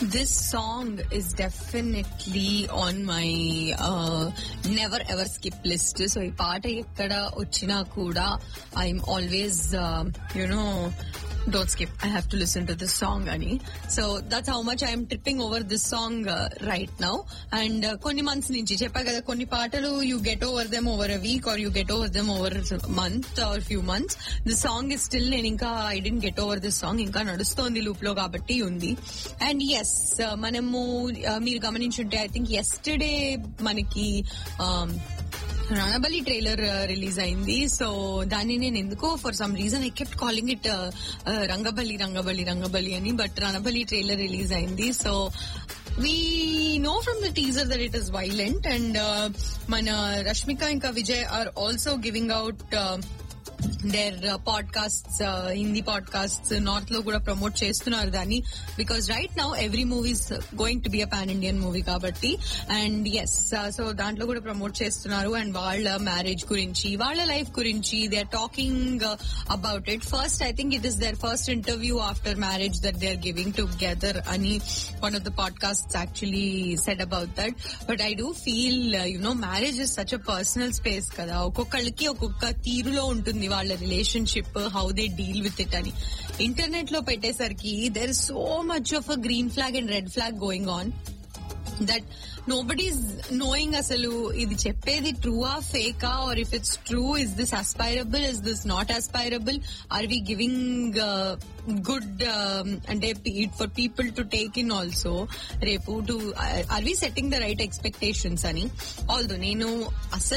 This song is definitely on my uh, never ever skip list. So ఈ పాట ఎక్కడ వచ్చినా కూడా I'm always you know don't skip I have to listen to this song అని so that's how much I'm tripping over this song right now and కొన్ని months నుంచి చెప్పా కదా కొన్ని పాటలు you get over them over a week or you get over them over month or few months this song is still నేను ఇంకా I didn't get over this song ఇంకా నడుస్తోంది లూప్ లో కాబట్టి ఉంది అండ్ ఎస్ మనము uh, మీరు గమనించుంటే ఐ థింక్ ఎస్టర్డే మనకి um, రణబలి ట్రైలర్ రిలీజ్ అయింది సో దాన్ని నేను ఎందుకో for some reason I kept calling it Rangabali Rangabali Rangabali అని బట్ రణబలి ట్రైలర్ రిలీజ్ అయింది so we know from the teaser that it is violent and మన రష్మిక ఇంకా Vijay are also giving out their podcasts Hindi podcasts north లో కూడా ప్రమోట్ చేస్తున్నారు దాన్ని because right now every movies going to be a pan Indian movie కాబట్టి and yes so దాంట్లో కూడా promote చేస్తున్నారు అండ్ వాళ్ళ మ్యారేజ్ గురించి వాళ్ళ లైఫ్ గురించి they are talking about it first I think it is their first interview after marriage that they are giving together అని one of the podcast actually said about that but I do feel you know marriage is such a personal space కదా ఒక్కొక్కళ్ళకి ఒక్కొక్క తీరులో ఉంటుంది వాళ్ళ relationship how they deal with it అని internet లో పెట్టేసరికి there is so much of a green flag and red flag going on that nobody's knowing అసలు ఇది చెప్పేది ట్రూ ఆ ఫేకా or if it's true is this aspirable is this not aspirable are we giving good అంటే for people to take in also రేపు to are we setting the right expectations అని although నేను అసలు